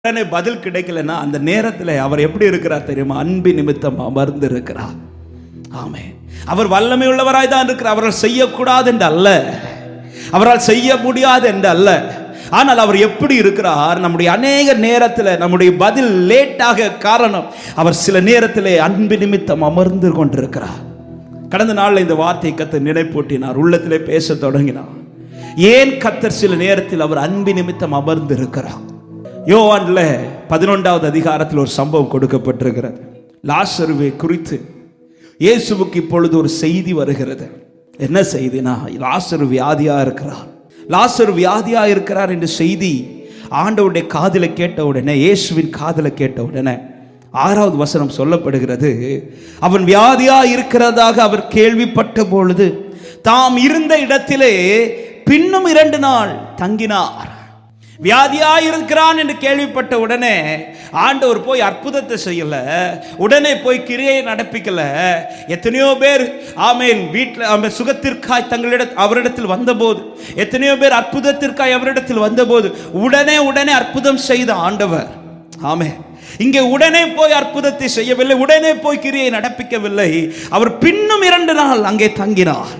உடனே பதில் கிடைக்கலன்னா அந்த நேரத்தில் அவர் எப்படி இருக்கிறார் தெரியுமா அன்பு நிமித்தம் அமர்ந்து இருக்கிறார் ஆமே அவர் வல்லமை உள்ளவராய் தான் இருக்கிறார் அவரால் செய்யக்கூடாது என்று அல்ல அவரால் செய்ய முடியாது என்று அல்ல ஆனால் அவர் எப்படி இருக்கிறார் நம்முடைய அநேக நேரத்தில் நம்முடைய பதில் லேட்டாக காரணம் அவர் சில நேரத்தில் அன்பு நிமித்தம் அமர்ந்து கொண்டிருக்கிறார் கடந்த நாளில் இந்த வார்த்தை கத்தர் நினைப்பூட்டினார் உள்ளத்திலே பேச தொடங்கினார் ஏன் கத்தர் சில நேரத்தில் அவர் அன்பு நிமித்தம் அமர்ந்து இருக்கிறார் யோவான்ல பதினொன்றாவது அதிகாரத்தில் ஒரு சம்பவம் கொடுக்கப்பட்டிருக்கிறது லாசருவை குறித்து இயேசுவுக்கு இப்பொழுது ஒரு செய்தி வருகிறது என்ன செய்தினா லாசரு வியாதியா இருக்கிறார் லாசரு வியாதியா இருக்கிறார் என்ற செய்தி ஆண்டவருடைய காதில கேட்ட உடனே இயேசுவின் காதில கேட்ட உடனே ஆறாவது வசனம் சொல்லப்படுகிறது அவன் வியாதியா இருக்கிறதாக அவர் கேள்விப்பட்ட பொழுது தாம் இருந்த இடத்திலே பின்னும் இரண்டு நாள் தங்கினார் வியாதியா இருக்கிறான் என்று கேள்விப்பட்ட உடனே ஆண்டவர் போய் அற்புதத்தை செய்யல உடனே போய் கிரியை நடப்பிக்கல எத்தனையோ பேர் ஆமேன் வீட்டில் ஆமென் சுகத்திற்காய் தங்களிட அவரிடத்தில் வந்தபோது எத்தனையோ பேர் அற்புதத்திற்காய் அவரிடத்தில் வந்தபோது உடனே உடனே அற்புதம் செய்த ஆண்டவர் ஆமே இங்கே உடனே போய் அற்புதத்தை செய்யவில்லை உடனே போய் கிரியை நடப்பிக்கவில்லை அவர் பின்னும் இரண்டு நாள் அங்கே தங்கினார்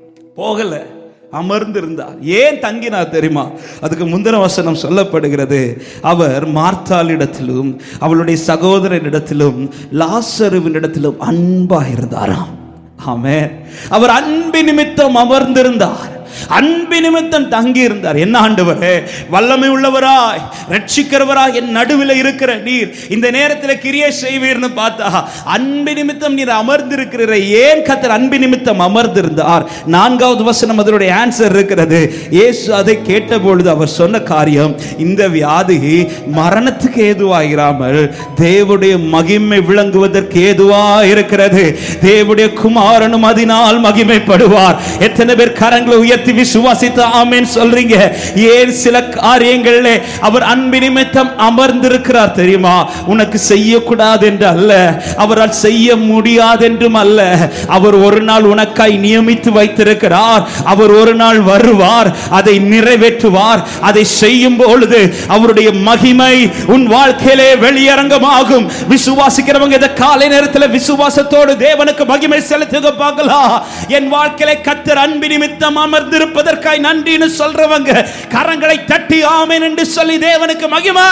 போகல அமர்ந்திருந்தார் ஏன் தங்கினார் தெரியுமா அதுக்கு முந்தின வசனம் சொல்லப்படுகிறது அவர் மார்த்தாளிடத்திலும் அவளுடைய சகோதரனிடத்திலும் லாசருவினிடத்திலும் அன்பா இருந்தாராம் ஆமே அவர் அன்பு நிமித்தம் அமர்ந்திருந்தார் அன்பு நிமித்தம் தங்கி இருந்தார் என்ன ஆண்டவரே வல்லமை உள்ளவராய் ரட்சிக்கிறவராய் என் நடுவில் இருக்கிற நீர் இந்த நேரத்தில் கிரியை செய்வீர்னு பார்த்தா அன்பு நிமித்தம் நீர் அமர்ந்திருக்கிற ஏன் கத்தர் அன்பு நிமித்தம் அமர்ந்திருந்தார் நான்காவது வசனம் அதனுடைய ஆன்சர் இருக்கிறது இயேசு அதை கேட்டபொழுது அவர் சொன்ன காரியம் இந்த வியாதி மரணத்துக்கு ஏதுவாயிராமல் தேவனுடைய மகிமை விளங்குவதற்கு ஏதுவா இருக்கிறது தேவனுடைய குமாரனும் அதனால் மகிமைப்படுவார் எத்தனை பேர் கரங்களை உயர்த்தி விசுவாசித்து ஆமேன் சொல்றீங்க ஏன் சில காரியங்களிலே அவர் அன்பு நிமித்தம் அமர்ந்திருக்கிறார் தெரியுமா உனக்கு செய்யக்கூடாது என்று அல்ல அவரால் செய்ய முடியாது என்றும் அல்ல அவர் ஒரு நாள் உனக்காய் நியமித்து வைத்திருக்கிறார் அவர் ஒரு நாள் வருவார் அதை நிறைவேற்றுவார் அதை செய்யும் பொழுது அவருடைய மகிமை உன் வாழ்க்கையிலே வெளியரங்கமாகும் விசுவாசிக்கிறவங்க இந்த காலை நேரத்தில் விசுவாசத்தோடு தேவனுக்கு மகிமை செலுத்துக பார்க்கலாம் என் வாழ்க்கையில கத்தர் அன்பு நிமித்தம் அமர்ந்திருப்பதற்காய் நன்றின்னு சொல்றவங்க கரங்களை தட்டி ஆமென் என்று சொல்லி தேவனுக்கு மகிமை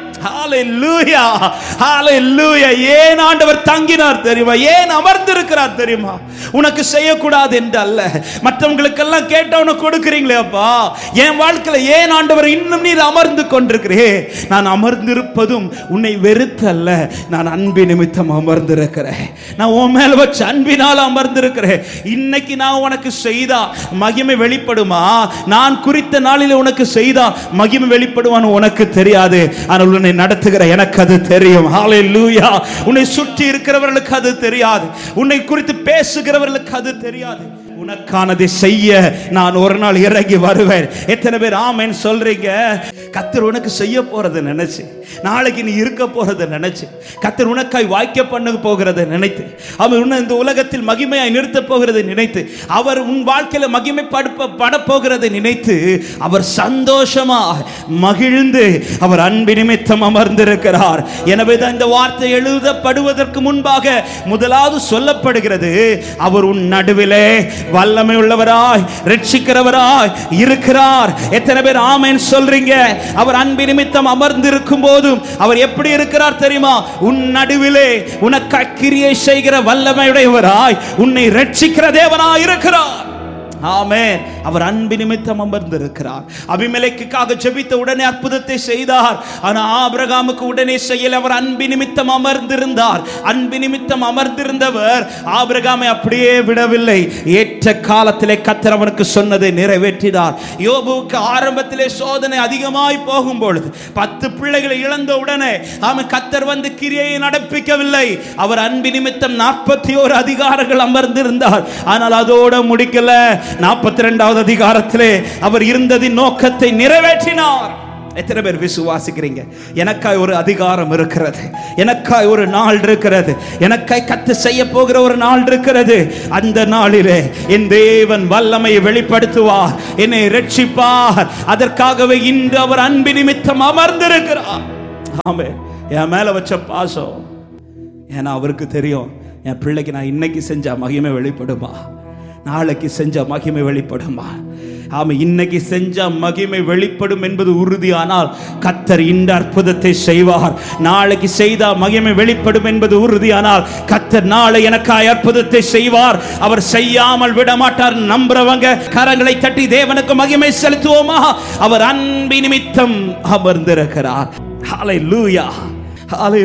ஹalleluya ஹalleluya ஏன் ஆண்டவர் தங்கினார் தெரியுமா ஏன் அமர்ந்திருக்கிறார் தெரியுமா உனக்கு செய்யக்கூடாது என்று அல்ல மற்றவங்களுக்கெல்லாம் கேட்டவன கொடுக்குறீங்களே அப்பா என் வாழ்க்கையில ஏன் ஆண்டவர் இன்னும் நீர் அமர்ந்து கொண்டிருக்கிறே நான் அமர்ந்திருப்பதும் உன்னை வெறுத்து அல்ல நான் அன்பு நிமித்தம் அமர்ந்திருக்கிறேன் நான் உன் மேல வச்ச அன்பினால் அமர்ந்திருக்கிறேன் இன்னைக்கு நான் உனக்கு செய்தா மகிமை வெளிப்படுமா நான் குறித்த நாளில் உனக்கு செய்தா மகிமை வெளிப்படுவான்னு உனக்கு தெரியாது ஆனால் உன்னை நடத்துகிற எனக்கு அது தெரியும் ஹalleluya உன்னை சுற்றி இருக்கிறவர்களுக்கு அது தெரியாது உன்னை குறித்து பேசுகிறவர்களுக்கு அது தெரியாது உனக்கானதை செய்ய நான் ஒரு நாள் இறங்கி வருவேன் எத்தனை பேர் ஆமென் சொல்றீங்க கத்தர் உனக்கு செய்ய போறதை நினைச்சு நாளைக்கு நீ இருக்க போறதை நினைச்சு கத்தர் உனக்காய் வாய்க்க பண்ண போகிறதை நினைத்து அவர் உன்னை இந்த உலகத்தில் மகிமையாய் நிறுத்த போகிறதை நினைத்து அவர் உன் வாழ்க்கையில மகிமை படுப்ப பட போகிறதை நினைத்து அவர் சந்தோஷமா மகிழ்ந்து அவர் அன்பு நிமித்தம் அமர்ந்திருக்கிறார் எனவே தான் இந்த வார்த்தை எழுதப்படுவதற்கு முன்பாக முதலாவது சொல்லப்படுகிறது அவர் உன் நடுவிலே வல்லமை உள்ளவராய் ரட்சிக்கிறவராய் இருக்கிறார் எத்தனை பேர் ஆமென் சொல்றீங்க அவர் அன்பு நிமித்தம் அமர்ந்திருக்கும் போதும் அவர் எப்படி இருக்கிறார் தெரியுமா உன் நடுவிலே உனக்கு கிரியை செய்கிற வல்லமையுடையவராய் உன்னை ரட்சிக்கிற தேவனாய் இருக்கிறார் ஆமென் அவர் அன்பு நிமித்தம் அமர்ந்திருக்கிறார் அபிமெலேக்குக்காக ஜெபித்த உடனே அற்புதத்தை செய்தார் ஆனா ஆபிரகாமுக்கு உடனே செய்யல அவர் அன்பு நிமித்தம் அமர்ந்திருந்தார் அன்பு நிமித்தம் அமர்ந்திருந்தவர் ஆபிரகாமை அப்படியே விடவில்லை ஏற்ற காலத்திலே கத்தர் அவனுக்கு சொன்னதை நிறைவேற்றினார் யோபுவுக்கு ஆரம்பத்திலே சோதனை அதிகமாய் போகும் பொழுது பத்து பிள்ளைகளை இழந்த உடனே அவன் கத்தர் வந்து கிரியை நடப்பிக்கவில்லை அவர் அன்பு நிமித்தம் நாற்பத்தி ஓரு அதிகாரங்கள் அமர்ந்திருந்தார் ஆனால் அதோட முடிக்கல நாற்பத்தி ரெண்டாவது அதிகாரத்திலே அவர் இருந்ததின் நோக்கத்தை நிறைவேற்றினார் எத்தனை பேர் விசுவாசிக்கிறீங்க எனக்காய் ஒரு அதிகாரம் இருக்கிறது எனக்காய் ஒரு நாள் இருக்கிறது எனக்காய் கத்து செய்ய போகிற ஒரு நாள் இருக்கிறது அந்த நாளிலே என் தேவன் வல்லமையை வெளிப்படுத்துவார் என்னை ரட்சிப்பார் அதற்காகவே இன்று அவர் அன்பு நிமித்தம் அமர்ந்திருக்கிறார் ஆமே என் மேல வச்ச பாசம் ஏன்னா அவருக்கு தெரியும் என் பிள்ளைக்கு நான் இன்னைக்கு செஞ்ச மகிமை வெளிப்படுமா நாளைக்கு செஞ்ச மகிமை வெளிப்படுமா ஆமா இன்னைக்கு செஞ்ச மகிமை வெளிப்படும் என்பது உறுதியானால் கத்தர் இந்த அற்புதத்தை செய்வார் நாளைக்கு செய்த மகிமை வெளிப்படும் என்பது உறுதியானால் கத்தர் நாளை எனக்காய் அற்புதத்தை செய்வார் அவர் செய்யாமல் விட மாட்டார் நம்புறவங்க கரங்களை தட்டி தேவனுக்கு மகிமை செலுத்துவோமா அவர் அன்பி நிமித்தம் அமர்ந்திருக்கிறார் ஹalleluya ஹalleluya